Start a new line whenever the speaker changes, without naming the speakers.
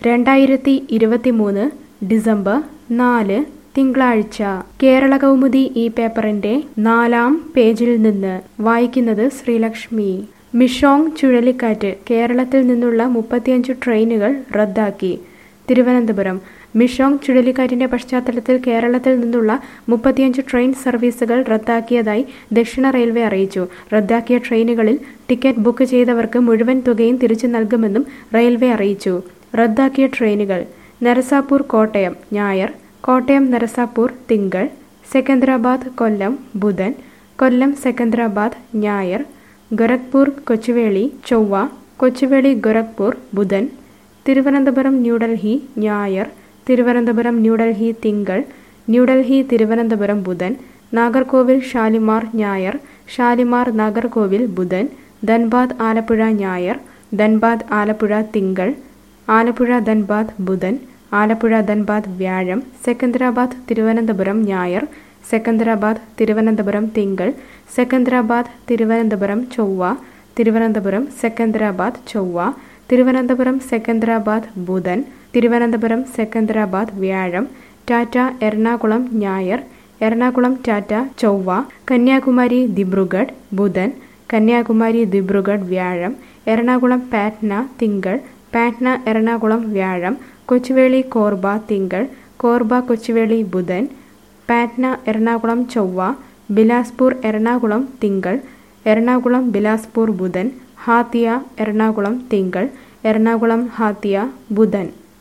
രണ്ടായിരത്തി ഇരുപത്തിമൂന്ന് ഡിസംബർ നാല് തിങ്കളാഴ്ച കേരള കൗമുദി ഈ പേപ്പറിന്റെ നാലാം പേജിൽ നിന്ന് വായിക്കുന്നത് ശ്രീലക്ഷ്മി മിഷോങ് ചുഴലിക്കാറ്റ് കേരളത്തിൽ നിന്നുള്ള മുപ്പത്തിയഞ്ച് ട്രെയിനുകൾ റദ്ദാക്കി തിരുവനന്തപുരം മിഷോങ് ചുഴലിക്കാറ്റിന്റെ പശ്ചാത്തലത്തിൽ കേരളത്തിൽ നിന്നുള്ള മുപ്പത്തിയഞ്ച് ട്രെയിൻ സർവീസുകൾ റദ്ദാക്കിയതായി ദക്ഷിണ റെയിൽവേ അറിയിച്ചു റദ്ദാക്കിയ ട്രെയിനുകളിൽ ടിക്കറ്റ് ബുക്ക് ചെയ്തവർക്ക് മുഴുവൻ തുകയും തിരിച്ചു നൽകുമെന്നും റെയിൽവേ അറിയിച്ചു റദ്ദാക്കിയ ട്രെയിനുകൾ നരസാപൂർ കോട്ടയം ഞായർ കോട്ടയം നരസാപൂർ തിങ്കൾ സെക്കന്ദരാബാദ് കൊല്ലം ബുധൻ കൊല്ലം സെക്കന്ദരാബാദ് ഞായർ ഗൊരഖ്പൂർ കൊച്ചുവേളി ചൊവ്വ കൊച്ചുവേളി ഗൊരഖ്പൂർ ബുധൻ തിരുവനന്തപുരം ന്യൂഡൽഹി ഞായർ തിരുവനന്തപുരം ന്യൂഡൽഹി തിങ്കൾ ന്യൂഡൽഹി തിരുവനന്തപുരം ബുധൻ നാഗർകോവിൽ ഷാലിമാർ ഞായർ ഷാലിമാർ നാഗർകോവിൽ ബുധൻ ധൻബാദ് ആലപ്പുഴ ഞായർ ധൻബാദ് ആലപ്പുഴ തിങ്കൾ ആലപ്പുഴ ധൻബാദ് ബുധൻ ആലപ്പുഴ ധൻബാദ് വ്യാഴം സെക്കന്ദരാബാദ് തിരുവനന്തപുരം ഞായർ സെക്കന്ദരാബാദ് തിരുവനന്തപുരം തിങ്കൾ സെക്കന്ദരാബാദ് തിരുവനന്തപുരം ചൊവ്വ തിരുവനന്തപുരം സെക്കന്ദരാബാദ് ചൊവ്വ തിരുവനന്തപുരം സെക്കന്ദരാബാദ് ബുധൻ തിരുവനന്തപുരം സെക്കന്ദരാബാദ് വ്യാഴം ടാറ്റ എറണാകുളം ഞായർ എറണാകുളം ടാറ്റ ചൊവ്വ കന്യാകുമാരി ദിബ്രുഗഡ് ബുധൻ കന്യാകുമാരി ദിബ്രുഗഡ് വ്യാഴം എറണാകുളം പാറ്റ്ന തിങ്കൾ പാറ്റ്ന എറണാകുളം വ്യാഴം കൊച്ചുവേളി കോർബ തിങ്കൾ കോർബ കൊച്ചുവേളി ബുധൻ പാറ്റ്ന എറണാകുളം ചൊവ്വ ബിലാസ്പൂർ എറണാകുളം തിങ്കൾ എറണാകുളം ബിലാസ്പൂർ ബുധൻ ഹാത്തിയ എറണാകുളം തിങ്കൾ എറണാകുളം ഹാത്തിയ ബുധൻ